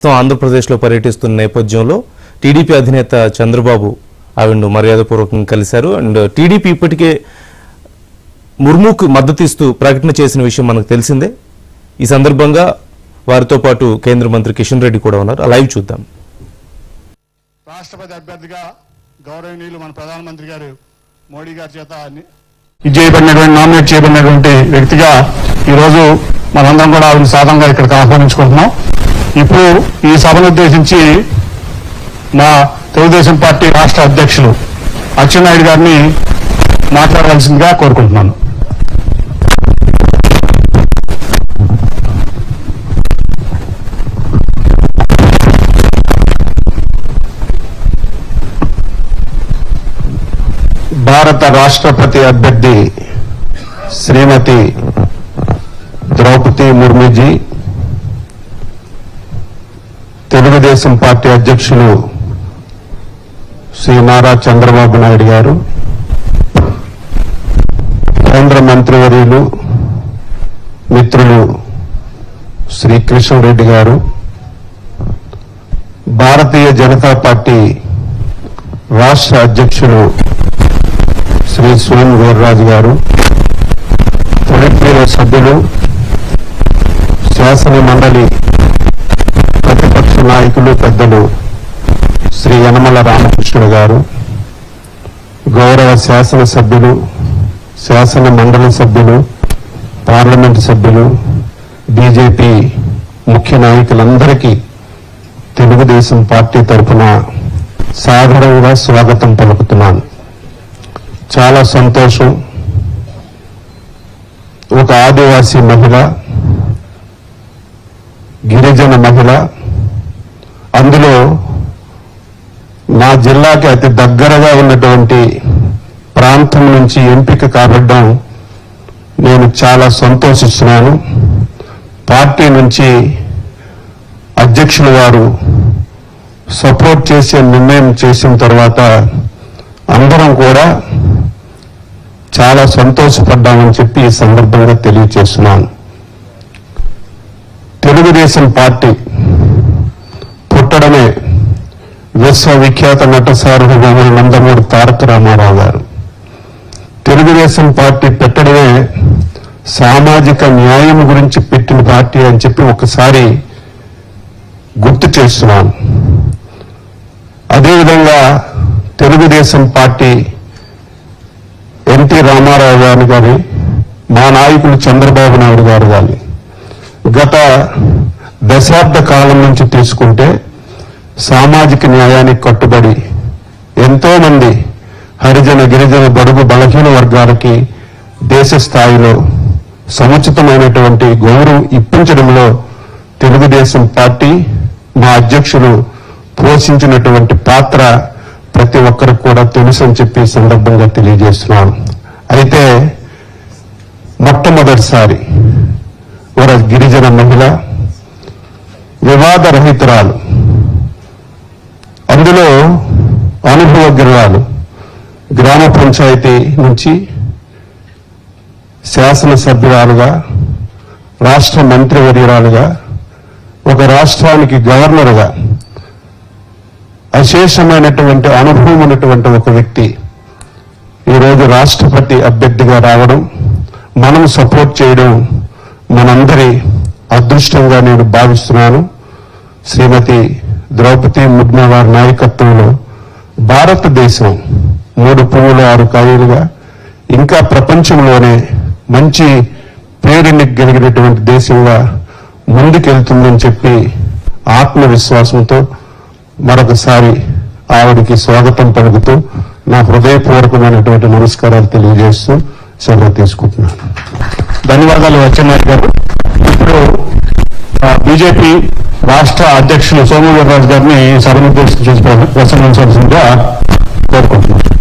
ప్రస్తుతం ఆంధ్రప్రదేశ్లో పర్యటిస్తున్న నేపథ్యంలో టీడీపీ అధినేత చంద్రబాబు ఆవిడను మర్యాదపూర్వకంగా కలిశారు అండ్ టీడీపీ ఇప్పటికే ముర్ముకు మద్దతు ఇస్తూ ప్రకటన చేసిన విషయం మనకు తెలిసిందే ఈ సందర్భంగా వారితో పాటు కేంద్ర మంత్రి కిషన్ రెడ్డి కూడా ఉన్నారు ఆ లైవ్ చూద్దాం రాష్ట్రపతి అభ్యర్థిగా గౌరవనీయులు మన ప్రధానమంత్రి గారు మోడీ గారి చేత ని- ఇది చేయబడినటువంటి నామినేట్ చేయబడినటువంటి వ్యక్తిగా ఈరోజు మనందరం కూడా ఆవిడ సాధంగా ఇక్కడికి ఆహ్వానించుకుంటున్నాం ఇప్పుడు ఈ సభను ఉద్దేశించి మా తెలుగుదేశం పార్టీ రాష్ట్ర అధ్యక్షులు అచ్చెన్నాయుడు గారిని మాట్లాడవలసిందిగా కోరుకుంటున్నాను భారత రాష్ట్రపతి అభ్యర్థి శ్రీమతి ద్రౌపది ముర్ముజీ తెలుగుదేశం పార్టీ అధ్యక్షులు శ్రీ నారా చంద్రబాబు నాయుడు గారు కేంద్ర మంత్రివర్యులు మిత్రులు శ్రీ కిషన్ రెడ్డి గారు భారతీయ జనతా పార్టీ రాష్ట్ర అధ్యక్షులు శ్రీ సోమ్ వీర్రాజు గారు పొలిట్బ్యూరో సభ్యులు శాసన మండలి ప్రతిపక్ష నాయకులు పెద్దలు శ్రీ యనమల రామకృష్ణుడు గారు గౌరవ శాసన సభ్యులు శాసన మండలి సభ్యులు పార్లమెంటు సభ్యులు బీజేపీ ముఖ్య నాయకులందరికీ తెలుగుదేశం పార్టీ తరఫున సాదరంగా స్వాగతం పలుకుతున్నాను చాలా సంతోషం ఒక ఆదివాసీ మహిళ గిరిజన మహిళ అందులో నా జిల్లాకి అతి దగ్గరగా ఉన్నటువంటి ప్రాంతం నుంచి ఎంపిక కాబడ్డం నేను చాలా సంతోషిస్తున్నాను పార్టీ నుంచి అధ్యక్షుల వారు సపోర్ట్ చేసే నిర్ణయం చేసిన తర్వాత అందరం కూడా చాలా సంతోషపడ్డామని చెప్పి ఈ సందర్భంగా తెలియజేస్తున్నాను తెలుగుదేశం పార్టీ పుట్టడమే విశ్వవిఖ్యాత నట సార్వభౌములు నందమూరి తారక రామారావు గారు తెలుగుదేశం పార్టీ పెట్టడమే సామాజిక న్యాయం గురించి పెట్టిన పార్టీ అని చెప్పి ఒకసారి గుర్తు చేస్తున్నాను అదేవిధంగా తెలుగుదేశం పార్టీ ఎన్టీ రామారావు గారు కానీ మా నాయకులు చంద్రబాబు నాయుడు గారు కానీ గత దశాబ్ద కాలం నుంచి తీసుకుంటే సామాజిక న్యాయానికి కట్టుబడి ఎంతో మంది హరిజన గిరిజన బడుగు బలహీన వర్గాలకి దేశ స్థాయిలో సముచితమైనటువంటి గౌరవం ఇప్పించడంలో తెలుగుదేశం పార్టీ మా అధ్యక్షులు పోషించినటువంటి పాత్ర ప్రతి ఒక్కరికి కూడా తెలుసు అని చెప్పి ఈ సందర్భంగా తెలియజేస్తున్నాను అయితే మొట్టమొదటిసారి ఒక గిరిజన మహిళ వివాద రహితురాలు అందులో అనుభవజ్ఞురాలు గ్రామ పంచాయతీ నుంచి శాసనసభ్యురాలుగా రాష్ట్ర మంత్రివర్యురాలుగా ఒక రాష్ట్రానికి గవర్నర్గా అశేషమైనటువంటి అనుభవం ఉన్నటువంటి ఒక వ్యక్తి ఈరోజు రాష్ట్రపతి అభ్యర్థిగా రావడం మనం సపోర్ట్ చేయడం మనందరి అదృష్టంగా నేను భావిస్తున్నాను శ్రీమతి ద్రౌపది ముర్ము వారి నాయకత్వంలో భారతదేశం మూడు పువ్వులు ఆరు కాయలుగా ఇంకా ప్రపంచంలోనే మంచి పేరుని కలిగినటువంటి దేశంగా ముందుకెళ్తుందని చెప్పి ఆత్మవిశ్వాసంతో మరొకసారి ఆవిడికి స్వాగతం పలుకుతూ నా హృదయపూర్వకమైనటువంటి నమస్కారాలు తెలియజేస్తూ సెలవు తీసుకుంటున్నాను ధన్యవాదాలు అచ్చెన్నాయుడు గారు ఇప్పుడు బీజేపీ రాష్ట్ర అధ్యక్షులు సోము వీర్రాజు గారిని సభను ఉద్దేశించి ప్రసంగించాల్సిందిగా కోరుకుంటున్నాను